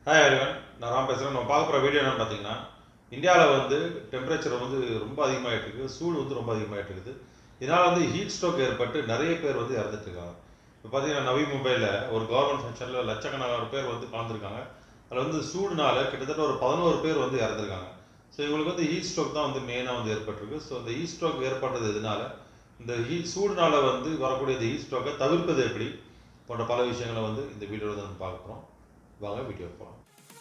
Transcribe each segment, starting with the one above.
hi அறிவன் நான் ராம் பேசுகிறேன் நம்ம பார்க்க போகிற வீடியோ என்னன்னு பார்த்தீங்கன்னா இந்தியாவில் வந்து டெம்பரேச்சர் வந்து ரொம்ப அதிகமாகிட்டு இருக்கு சூடு வந்து ரொம்ப அதிகமாகிட்டு இருக்குது இதனால் வந்து ஹீட் ஸ்ட்ரோக் ஏற்பட்டு நிறைய பேர் வந்து இறந்துட்டு இருக்காங்க இப்போ பார்த்தீங்கன்னா நவி மும்பையில் ஒரு கவர்மெண்ட் ஃபங்க்ஷனில் லட்சக்கணக்கான பேர் வந்து கலந்துருக்காங்க அதில் வந்து சூடுனால கிட்டத்தட்ட ஒரு பதினோரு பேர் வந்து இறந்துருக்காங்க ஸோ இவங்களுக்கு வந்து ஹீட் ஸ்ட்ரோக் தான் வந்து மெயினாக வந்து ஏற்பட்டிருக்கு ஸோ இந்த ஹீட் ஸ்ட்ரோக் ஏற்படுறது எதனால இந்த ஹீட் சூடுனால வந்து வரக்கூடிய இந்த ஹீட் ஸ்ட்ரோக்கை தவிர்ப்பது எப்படி போன்ற பல விஷயங்களை வந்து இந்த வீடியோவில் வந்து நம்ம பார்க்க போகிறோம் வாங்க வீடியோ போகலாம்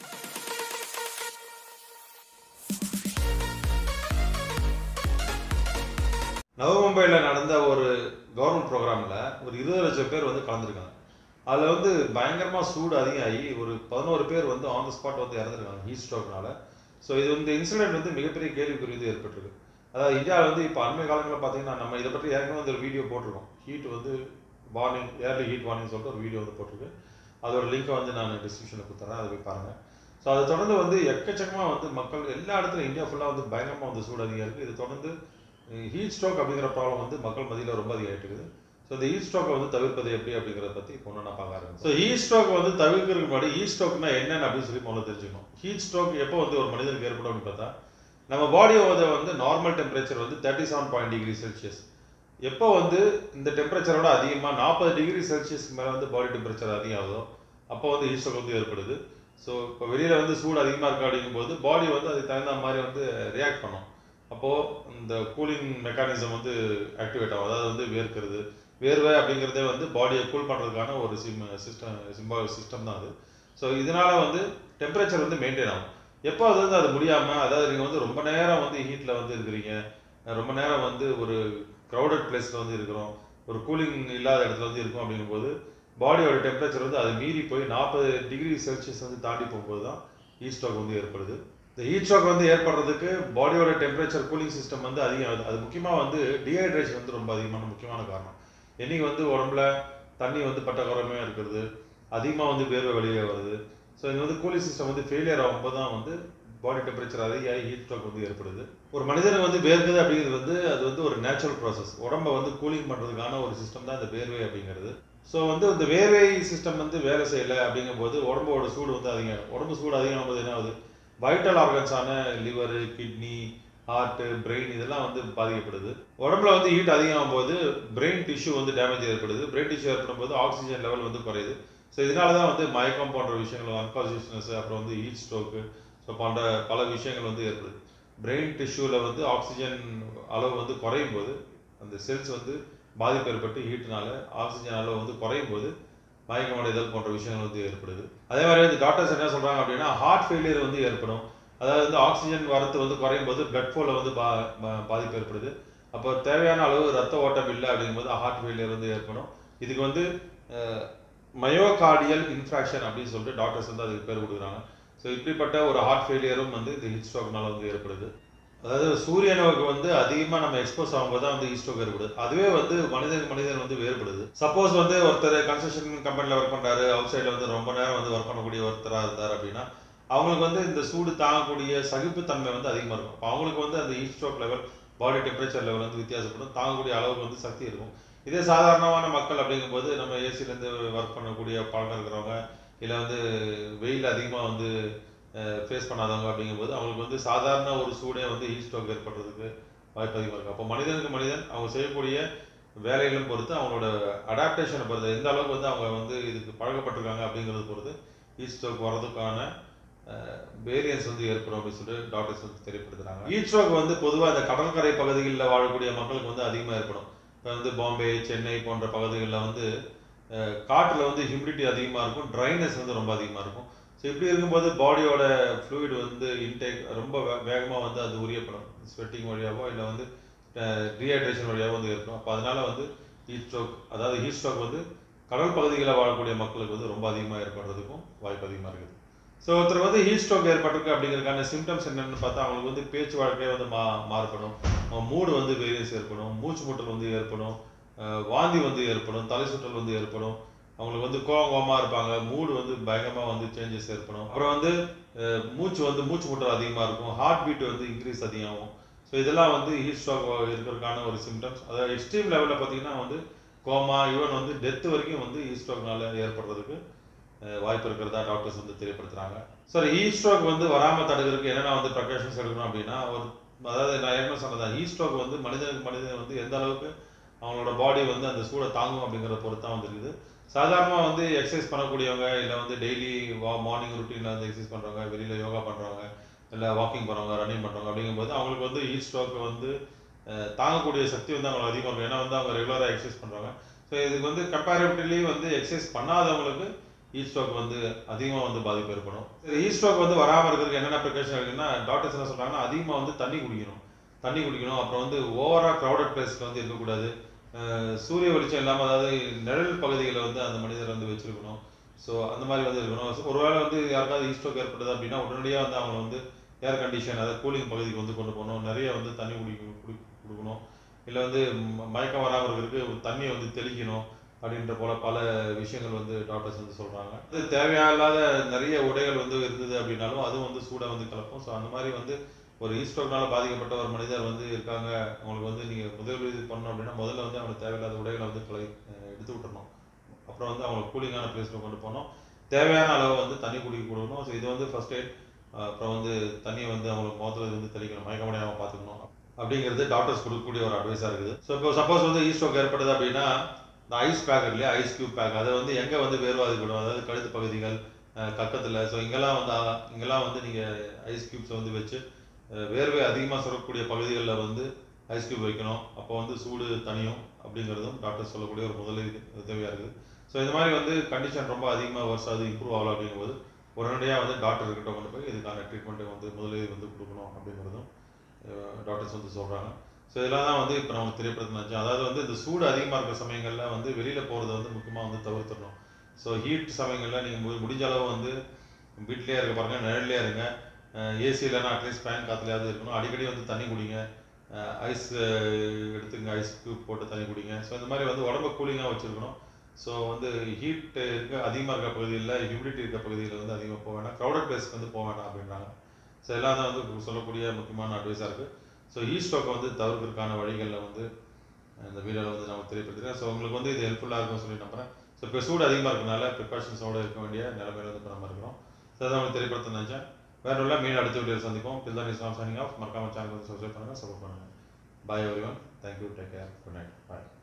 நவமும்பையில் நடந்த ஒரு கவர்மெண்ட் ப்ரோக்ராமில் ஒரு இருபது லட்சம் பேர் வந்து கலந்துருக்காங்க அதில் வந்து பயங்கரமாக சூடு அதிகமாகி ஒரு பதினோரு பேர் வந்து ஆன் த ஸ்பாட் வந்து இறந்துருக்காங்க ஹீட் ஸ்ட்ரோக்னால ஸோ இது இந்த இன்சிடென்ட் வந்து மிகப்பெரிய கேள்விக்குறி வந்து ஏற்பட்டிருக்கு அதாவது இந்தியாவில் வந்து இப்போ அண்மை காலங்களில் பார்த்தீங்கன்னா நம்ம இதை பற்றி ஏற்கனவே வந்து ஒரு வீடியோ போட்டிருக்கோம் ஹீட் வந்து வார்னிங் ஏர்லி ஹீட் வார்னிங் சொல்லிட்டு ஒரு வீடியோ வந்து போட்டிருக்கு அதோட லிங்கை வந்து நான் டிஸ்கிரிப்ஷனில் கொடுத்துறேன் அதை போய் பாருங்கள் ஸோ அதை தொடர்ந்து வந்து எக்கச்சக்கமாக வந்து மக்கள் எல்லா இடத்துலையும் இந்தியா ஃபுல்லாக வந்து பயங்கரமாக வந்து சூடு அதிகம் இருக்குது இது தொடர்ந்து ஹீட் ஸ்ட்ரோக் அப்படிங்கிற ப்ராப்ளம் வந்து மக்கள் மத்தியில் ரொம்ப அதிகமாகிட்டு இருக்குது ஸோ இந்த ஹீட் ஸ்ட்ரோக்கை வந்து தவிர்ப்பது எப்படி அப்படிங்கிறத பற்றி இப்போ ஒன்று நான் பார்க்க ஆரம்பிச்சேன் ஸோ ஹீட் ஸ்ட்ரோக் வந்து தவிர்க்கிறதுக்கு முன்னாடி ஹீட் ஸ்ட்ரோக்னா என்னென்னு அப்படின்னு சொல்லி முதல்ல தெரிஞ்சுக்கணும் ஹீட் ஸ்ட்ரோக் எப்போ வந்து ஒரு மனிதனுக்கு ஏற்படும் அப்படின்னு பார்த்தா நம்ம பாடியோட வந்து நார்மல் டெம்பரேச்சர் வந்து thirty seven point degree Celsius எப்போ வந்து இந்த டெம்பரேச்சரோட அதிகமாக நாற்பது டிகிரி செல்சியஸ்க்கு மேலே வந்து பாடி டெம்பரேச்சர் அதிகம் ஆகுதோ அப்போ வந்து ஹீட் ஸ்ட்ரோக் வந்து ஏற்படுது ஸோ இப்போ வெளியில் வந்து சூடு அதிகமாக இருக்கு அப்படிங்கும்போது பாடி வந்து அதுக்கு தகுந்த மாதிரி வந்து ரியாக்ட் பண்ணும் அப்போது இந்த கூலிங் மெக்கானிசம் வந்து ஆக்டிவேட் ஆகும் அதாவது வந்து வேர்க்கிறது வேர்வை அப்படிங்கிறதே வந்து பாடியை கூல் பண்ணுறதுக்கான ஒரு சிம் சிஸ்டம் சிம்பா சிஸ்டம் தான் அது ஸோ இதனால் வந்து டெம்பரேச்சர் வந்து மெயின்டைன் ஆகும் எப்போ அது வந்து அது முடியாமல் அதாவது நீங்கள் வந்து ரொம்ப நேரம் வந்து ஹீட்டில் வந்து இருக்கிறீங்க ரொம்ப நேரம் வந்து ஒரு க்ரௌடட் பிளேஸில் வந்து இருக்கிறோம் ஒரு கூலிங் இல்லாத இடத்துல வந்து இருக்கும் அப்படிங்கும்போது பாடியோட டெம்பரேச்சர் வந்து அது மீறி போய் நாற்பது டிகிரி செல்சியஸ் வந்து தாண்டி போகும்போது தான் ஹீட் ஸ்ட்ரோக் வந்து ஏற்படுது இந்த ஹீட் ஸ்ட்ரோக் வந்து ஏற்படுறதுக்கு பாடியோட டெம்பரேச்சர் கூலிங் சிஸ்டம் வந்து அதிகம் ஆகுது அது முக்கியமாக வந்து டீஹைட்ரேஷன் வந்து ரொம்ப அதிகமான முக்கியமான காரணம் என்னைக்கு வந்து உடம்புல தண்ணி வந்து பட்டக்குறமையாக இருக்கிறது அதிகமாக வந்து வேர்வை வெளியே வருது ஸோ இது வந்து கூலிங் சிஸ்டம் வந்து ஃபெயிலியர் ஆகும்போது தான் வந்து பாடி டெம்பரேச்சர் அதிகமாகி ஹீட் ஸ்ட்ரோக் வந்து ஏற்படுது ஒரு மனிதனுக்கு வந்து வேர்க்குது அப்படிங்கிறது வந்து அது வந்து ஒரு நேச்சுரல் ப்ராசஸ் உடம்ப வந்து கூலிங் பண்ணுறதுக்கான ஒரு சிஸ்டம் தான் இந்த வேர்வை அப்படிங்கிறது ஸோ வந்து இந்த வேர்வை சிஸ்டம் வந்து வேலை செய்யலை அப்படிங்கும்போது உடம்போட சூடு வந்து அதிகம் உடம்பு சூடு அதிகமாகும் போது என்ன ஆகுது வைட்டல் ஆர்கன்ஸான லிவரு கிட்னி ஹார்ட்டு பிரெயின் இதெல்லாம் வந்து பாதிக்கப்படுது உடம்புல வந்து ஹீட் அதிகமாகும் போது பிரெயின் டிஷ்யூ வந்து டேமேஜ் ஏற்படுது பிரெயின் டிஷ்யூ ஏற்படும் போது ஆக்சிஜன் லெவல் வந்து குறையுது ஸோ இதனால தான் வந்து மயக்கம் போன்ற விஷயங்கள் அன்கான்சியஸ்னஸ் அப்புறம் வந்து ஹீட் ஸ்ட்ரோக்கு ஸோ போன்ற பல விஷயங்கள் வந்து ஏற்படுது பிரெயின் டிஷ்யூவில் வந்து ஆக்சிஜன் அளவு வந்து குறையும் போது அந்த செல்ஸ் வந்து பாதிப்பு ஏற்பட்டு ஹீட்னால ஆக்சிஜன் அளவு வந்து குறையும் போது மயக்கம் அடைதல் போன்ற விஷயங்கள் வந்து ஏற்படுது அதே மாதிரி வந்து டாக்டர்ஸ் என்ன சொல்கிறாங்க அப்படின்னா ஹார்ட் ஃபெயிலியர் வந்து ஏற்படும் அதாவது வந்து ஆக்சிஜன் வரத்து வந்து குறையும் போது பிளட் ஃப்ளோவில் வந்து பா பாதிப்பு ஏற்படுது அப்போ தேவையான அளவு ரத்த ஓட்டம் இல்லை அப்படிங்கும்போது ஹார்ட் ஃபெயிலியர் வந்து ஏற்படும் இதுக்கு வந்து மயோகார்டியல் இன்ஃப்ராக்ஷன் அப்படின்னு சொல்லிட்டு டாக்டர்ஸ் வந்து அதுக்கு பேர் கொடுக்குறாங்க ஸோ இப்படிப்பட்ட ஒரு ஹார்ட் ஃபெயிலியரும் வந்து இந்த ஹீட் ஸ்ட்ரோக்னால வந்து ஏற்படுது அதாவது சூரியனுக்கு வந்து அதிகமாக நம்ம எக்ஸ்போஸ் ஆகும்போது தான் வந்து ஹீட் ஸ்ட்ரோக் ஏற்படுது அதுவே வந்து மனிதனுக்கு மனிதன் வந்து வேறுபடுது சப்போஸ் வந்து ஒருத்தர் கன்ஸ்ட்ரக்ஷன் கம்பெனியில் ஒர்க் பண்ணுறாரு அவுட் சைடில் வந்து ரொம்ப நேரம் வந்து ஒர்க் பண்ணக்கூடிய ஒருத்தராக இருந்தார் அப்படின்னா அவங்களுக்கு வந்து இந்த சூடு தாங்கக்கூடிய சகிப்புத்தன்மை வந்து அதிகமாக இருக்கும் அப்போ அவங்களுக்கு வந்து அந்த heat stroke level body temperature level வந்து வித்தியாசப்படும் தாங்கக்கூடிய அளவுக்கு வந்து சக்தி இருக்கும் இதே சாதாரணமான மக்கள் அப்படிங்கும்போது நம்ம ஏசிலேருந்து ஒர்க் பண்ணக்கூடிய பழக்கம் இருக்கிறவங்க இல்லை வந்து வெயில் அதிகமாக வந்து ஃபேஸ் பண்ணாதவங்க அப்படிங்கும்போது அவங்களுக்கு வந்து சாதாரண ஒரு சூடே வந்து ஹீட் ஸ்ட்ரோக் ஏற்படுறதுக்கு வாய்ப்பு அதிகமாக இருக்கும் அப்போ மனிதனுக்கு மனிதன் அவங்க செய்யக்கூடிய வேலைகளும் பொறுத்து அவங்களோட அடாப்டேஷனை பொறுத்து எந்த அளவுக்கு வந்து அவங்க வந்து இதுக்கு பழக்கப்பட்டிருக்காங்க அப்படிங்கிறது பொறுத்து ஹீட் ஸ்ட்ரோக் வர்றதுக்கான வேரியன்ஸ் வந்து ஏற்படும் அப்படின்னு சொல்லிட்டு டாக்டர்ஸ் வந்து தெரியப்படுத்துறாங்க ஹீட் ஸ்ட்ரோக் வந்து பொதுவாக இந்த கடற்கரை பகுதிகளில் வாழக்கூடிய மக்களுக்கு வந்து அதிகமாக ஏற்படும் இப்போ வந்து பாம்பே சென்னை போன்ற பகுதிகளில் வந்து காற்றில் வந்து ஹியூமிடிட்டி அதிகமாக இருக்கும் ட்ரைனஸ் வந்து ரொம்ப அதிகமாக இருக்கும் ஸோ இப்படி இருக்கும்போது பாடியோட ஃப்ளூயிட் வந்து இன்டேக் ரொம்ப வேகமாக வந்து அது உரியப்படும் ஸ்வெட்டிங் வழியாகவோ இல்லை வந்து டீஹைட்ரேஷன் வழியாகவோ வந்து ஏற்படும் அப்போ அதனால வந்து ஹீட் ஸ்ட்ரோக் அதாவது ஹீட் ஸ்ட்ரோக் வந்து கடல் பகுதிகளில் வாழக்கூடிய மக்களுக்கு வந்து ரொம்ப அதிகமாக ஏற்படுறதுக்கும் வாய்ப்பு அதிகமாக இருக்குது ஸோ ஒருத்தர் வந்து ஹீட் ஸ்ட்ரோக் ஏற்பட்டிருக்கு அப்படிங்கிறதுக்கான சிம்டம்ஸ் என்னென்னு பார்த்தா அவங்களுக்கு வந்து பேச்சு வாழ்க்கையே வந்து மா மாறுபடும் மூடு வந்து வேரியன்ஸ் ஏற்படும் மூச்சு முட்டல் வந்து ஏற்படும் வாந்தி வந்து ஏற்படும் தலை சுற்றல் வந்து ஏற்படும் அவங்களுக்கு வந்து கோவம் கோவமாக இருப்பாங்க மூடு வந்து பயங்கரமாக வந்து சேஞ்சஸ் ஏற்படும் அப்புறம் வந்து மூச்சு வந்து மூச்சு முட்டல் அதிகமாக இருக்கும் ஹார்ட் பீட் வந்து இன்க்ரீஸ் அதிகமாகும் ஸோ இதெல்லாம் வந்து ஹீட் ஸ்ட்ரோக் இருக்கிறதுக்கான ஒரு சிம்டம்ஸ் அதாவது எக்ஸ்ட்ரீம் லெவலில் பார்த்தீங்கன்னா வந்து கோமா ஈவன் வந்து டெத்து வரைக்கும் வந்து ஹீட் ஸ்ட்ரோக்னால ஏற்படுறதுக்கு அஹ், வாய்ப்பு இருக்கிறதா டாக்டர்ஸ் வந்து தெரியப்படுத்துறாங்க சார் ஹீட் ஸ்ட்ரோக் வந்து வராமல் தடுக்கிறதுக்கு என்னென்ன வந்து ப்ரிகாஷன்ஸ் எடுக்கணும் அப்படின்னா ஒரு அதாவது நான் ஏற்கனவே சொன்னதான் ஹீட் ஸ்ட்ரோக் வந்து மனிதனுக்கு மனிதன் வந்து எந்த அளவுக்கு அவங்களோட பாடி வந்து அந்த சூடை தாங்கும் அப்படிங்கிறத பொறுத்து தான் வந்து இருக்குது சாதாரணமாக வந்து எக்ஸசைஸ் பண்ணக்கூடியவங்க இல்லை வந்து டெய்லி வா மார்னிங் ருட்டீனில் வந்து எக்ஸசைஸ் பண்ணுறவங்க வெளியில் யோகா பண்ணுறவங்க இல்லை வாக்கிங் பண்ணுறவங்க ரன்னிங் பண்ணுறவங்க அப்படிங்கும்போது அவங்களுக்கு வந்து ஹீட் ஸ்ட்ரோக் வந்து அஹ், தாங்கக்கூடிய சக்தி வந்து அவங்களுக்கு அதிகமாக இருக்கும் ஏன்னா வந்து அவங்க ரெகுலராக எக்ஸசைஸ் பண்ணுறாங்க ஸோ இதுக்கு வந்து கம்பேரிட்டிவ்லி வந்து எக்ஸசைஸ் பண்ணாதவங்களுக்கு ஹீட் ஸ்ட்ரோக் வந்து அதிகமாக வந்து பாதிப்பு ஏற்படும் ஹீட் ஸ்ட்ரோக் வந்து வராமல் இருக்கிறதுக்கு என்னென்ன ப்ரிகாஷன் இருக்குன்னா டாக்டர்ஸ் என்ன சொல்கிறாங்கன்னா அதிகமாக வந்து தண்ணி குடிக்கணும் தண்ணி குடிக்கணும் அப்புறம் வந்து ஓவராக க்ரௌடட் பிளேஸில் வந்து இருக்கக்கூடாது அஹ் சூரிய வெளிச்சம் இல்லாமல் அதாவது நிழல் பகுதிகளை வந்து அந்த மனிதர் வந்து வச்சிருக்கணும் ஸோ அந்த மாதிரி வந்து இருக்கணும் So, ஒருவேளை வந்து யாருக்காவது ஹீட் ஸ்ட்ரோக் ஏற்படுது அப்படின்னா உடனடியாக வந்து அவங்க வந்து ஏர் கண்டிஷன் அதாவது கூலிங் பகுதிக்கு வந்து கொண்டு போகணும் நிறைய வந்து தண்ணி குடிக்க குடி கொடுக்கணும் இல்லை வந்து ம- மயக்கம் வராமல் இருக்கிறதுக்கு தண்ணியை வந்து தெளிக்கணும் அப்படின்ற போல பல விஷயங்கள் வந்து டாக்டர்ஸ் வந்து சொல்றாங்க அது தேவையில்லாத நிறைய உடைகள் வந்து இருந்தது அப்படின்னாலும் அதுவும் வந்து சூடை வந்து கலப்போம் ஸோ அந்த மாதிரி வந்து ஒரு ஈஸ்ட்ரோக்னால பாதிக்கப்பட்ட ஒரு மனிதர் வந்து இருக்காங்க அவங்களுக்கு வந்து நீங்க முதலுதவி பண்ணணும் அப்படின்னா முதல்ல வந்து அவங்களுக்கு தேவையில்லாத உடைகளை வந்து கலை அஹ் எடுத்து விட்டுறணும் அப்புறம் வந்து அவங்களுக்கு கூலிங்கான பிளேஸ்ல கொண்டு போகணும் தேவையான அளவு வந்து தண்ணி குடிக்க கொடுக்கணும் ஸோ இது வந்து ஃபர்ஸ்ட் எய்ட் அப்புறம் வந்து தண்ணியை வந்து அவங்களுக்கு முகத்துல வந்து தெளிக்கணும் மயக்கமடையாம பார்த்துக்கணும் அப்படிங்கிறது டாக்டர்ஸ் கொடுக்கக்கூடிய ஒரு அட்வைஸாக இருக்குது ஸோ இப்போ சப்போஸ் வந்து ஈஸ்ட்ரோக் ஏற்படுது அப்படின்னா இந்த ஐஸ் பேக் இல்லையா ஐஸ் கியூப் பேக் அதை வந்து எங்கே வந்து வேர்வாதிப்படும் அதாவது கழுத்து பகுதிகள் அஹ் கக்கத்துல ஸோ இங்கெல்லாம் வந்து அஹ், இங்கெல்லாம் வந்து நீங்கள் ஐஸ் கியூப்ஸை வந்து வச்சு அஹ், வேர்வை அதிகமாக சுரக்கக்கூடிய பகுதிகளில் வந்து ஐஸ் கியூப் வைக்கணும் அப்போ வந்து சூடு தனியும் அப்படிங்கிறதும் டாக்டர் சொல்லக்கூடிய ஒரு முதலுதவி உதவியாக இருக்குது ஸோ இந்த மாதிரி வந்து கண்டிஷன் ரொம்ப அதிகமாக வருஷம் அது இம்ப்ரூவ் ஆகலாம் அப்படிங்கும்போது உடனடியாக வந்து டாக்டர் கிட்ட கொண்டு போய் இதுக்கான ட்ரீட்மெண்ட்டை வந்து முதலுதவி வந்து கொடுக்கணும் அப்படிங்கிறதும் டாக்டர்ஸ் வந்து சொல்கிறாங்க ஸோ இதெல்லாம் தான் வந்து இப்போ நமக்கு தெரியப்படுத்தினாச்சு அதாவது வந்து இந்த சூடு அதிகமாக இருக்கிற சமயங்களில் வந்து வெளியில் போகிறத வந்து முக்கியமாக வந்து தவிர்த்துடணும் ஸோ ஹீட் சமயங்களில் நீங்கள் முடிஞ்ச அளவு வந்து வீட்லேயே இருக்க பாருங்க நிழல்லே இருங்க ஏசி இல்லைன்னா அட்லீஸ்ட் ஃபேன் காற்றுலையாவது இருக்கணும் அடிக்கடி வந்து தண்ணி குடிங்க ஐஸ் எடுத்துங்க ஐஸ் கியூப் போட்டு தண்ணி குடிங்க ஸோ இந்த மாதிரி வந்து உடம்ப கூலிங்காக வச்சுருக்கணும் ஸோ வந்து ஹீட் இருக்க அதிகமாக இருக்க பகுதியில் ஹியூமிடிட்டி இருக்க பகுதியில் வந்து அதிகமாக போக வேண்டாம் க்ரௌடட் பிளேஸ்க்கு வந்து போக வேண்டாம் அப்படின்றாங்க ஸோ எல்லாம் தான் வந்து சொல்லக்கூடிய முக்கியமான அட்வைஸாக இருக்குது ஸோ ஹீட் ஸ்ட்ரோக்கை வந்து தவிர்க்கிறதுக்கான வழிகளில் வந்து இந்த வீடியோவில் வந்து நம்ம தெரியப்படுத்துகிறேன் ஸோ உங்களுக்கு வந்து இது ஹெல்ப்ஃபுல்லாக இருக்கும்னு சொல்லி நம்புறேன் ஸோ இப்போ சூடு அதிகமாக இருக்கனால ப்ரிகாஷன்ஸோட இருக்க வேண்டிய நிலைமையில வந்து இப்போ நம்ம இருக்கிறோம் ஸோ அதை உங்களுக்கு தெரியப்படுத்த நினச்சேன் வேற உள்ள மீன் அடுத்த வீடியோ சந்திப்போம் till then is signing off மறக்காம சேனல் வந்து சப்ஸ்கிரைப் பண்ணுங்கள் சப்போர்ட் பண்ணுங்கள் bye everyone thank you take care good night பாய்